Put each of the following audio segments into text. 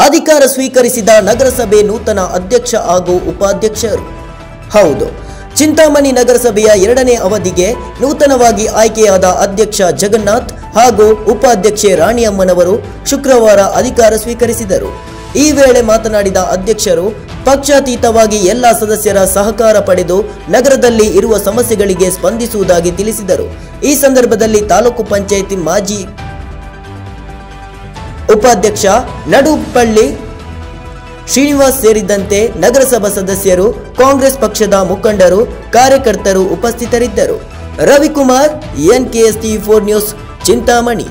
ಅಧಿಕಾರ ಸ್ವೀಕರಿಸಿದ ನಗರಸಭೆ ನೂತನ ಅಧ್ಯಕ್ಷ ಹಾಗೂ ಉಪಾಧ್ಯಕ್ಷರು ಹೌದು ಚಿಂತಾಮಣಿ ನಗರಸಭೆಯ ಎರಡನೇ ಅವಧಿಗೆ ನೂತನವಾಗಿ ಆಯ್ಕೆಯಾದ ಅಧ್ಯಕ್ಷ ಜಗನ್ನಾಥ್ ಹಾಗೂ ಉಪಾಧ್ಯಕ್ಷೆ ರಾಣಿಯಮ್ಮನವರು ಶುಕ್ರವಾರ ಅಧಿಕಾರ ಸ್ವೀಕರಿಸಿದರು ಈ ವೇಳೆ ಮಾತನಾಡಿದ ಅಧ್ಯಕ್ಷರು ಪಕ್ಷಾತೀತವಾಗಿ ಎಲ್ಲ ಸದಸ್ಯರ ಸಹಕಾರ ಪಡೆದು ನಗರದಲ್ಲಿ ಇರುವ ಸಮಸ್ಯೆಗಳಿಗೆ ಸ್ಪಂದಿಸುವುದಾಗಿ ತಿಳಿಸಿದರು ಈ ಸಂದರ್ಭದಲ್ಲಿ ತಾಲೂಕು ಪಂಚಾಯಿತಿ ಮಾಜಿ ಉಪಾಧ್ಯಕ್ಷ ನಡುಪಳ್ಳಿ ಶ್ರೀನಿವಾಸ್ ಸೇರಿದಂತೆ ನಗರಸಭಾ ಸದಸ್ಯರು ಕಾಂಗ್ರೆಸ್ ಪಕ್ಷದ ಮುಖಂಡರು ಕಾರ್ಯಕರ್ತರು ಉಪಸ್ಥಿತರಿದ್ದರು Ravikumar NKS T four news Chintamani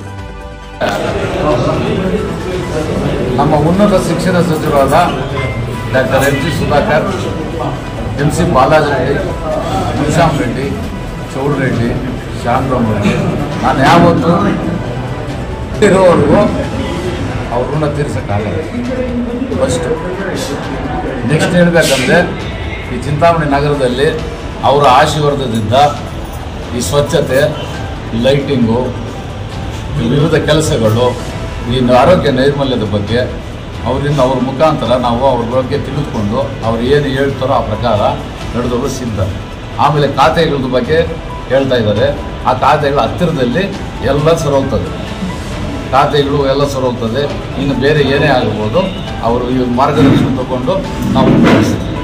ನಮ್ಮ ಉನ್ನತ ಶಿಕ್ಷಣ ಸಚಿವರಾದ doctor M G Sudhakar M C Balaji Reddy Munsham Reddy Chowd Reddy Shyamaram Reddy ನಾನು ಯಾವತ್ತೂ ಇರೋವರೆಗೂ ಅವ್ರ ಋಣ ತೀರ್ಸೋಕ್ಕಾಗಲ್ಲ ಫಸ್ಟು ನೆಕ್ಸ್ಟ್ ಹೇಳಬೇಕಂದ್ರೆ ಈ ಚಿಂತಾಮಣಿ ನಗರದಲ್ಲಿ ಅವರ ಆಶೀರ್ವಾದದಿಂದ ಈ ಸ್ವಚ್ಛತೆ ಲೈಟಿಂಗು ವಿವಿಧ ಕೆಲಸಗಳು ಈ ಆರೋಗ್ಯ ನೈರ್ಮಲ್ಯದ ಬಗ್ಗೆ ಅವರಿಂದ ಅವ್ರ ಮುಖಾಂತರ ನಾವು ಅವ್ರ ಬಗ್ಗೆ ತಿಳಿದುಕೊಂಡು ಅವ್ರು ಏನು ಹೇಳ್ತಾರೋ ಆ ಪ್ರಕಾರ ನಡೆದವರು ಸಿದ್ಧ ಆಮೇಲೆ ಖಾತೆಗಳ ಬಗ್ಗೆ ಹೇಳ್ತಾ ಇದ್ದಾರೆ ಆ ಖಾತೆಗಳ ಹತ್ತಿರದಲ್ಲಿ ಎಲ್ಲ ಸರೋಗ್ತದೆ ಖಾತೆಗಳು ಎಲ್ಲ ಸರೋಗ್ತದೆ ಇನ್ನು ಬೇರೆ ಏನೇ ಆಗ್ಬೋದು ಅವರು ಈ ಮಾರ್ಗದರ್ಶನ ತಗೊಂಡು ನಾವು ಉಪಯೋಗಿಸ್ತೀವಿ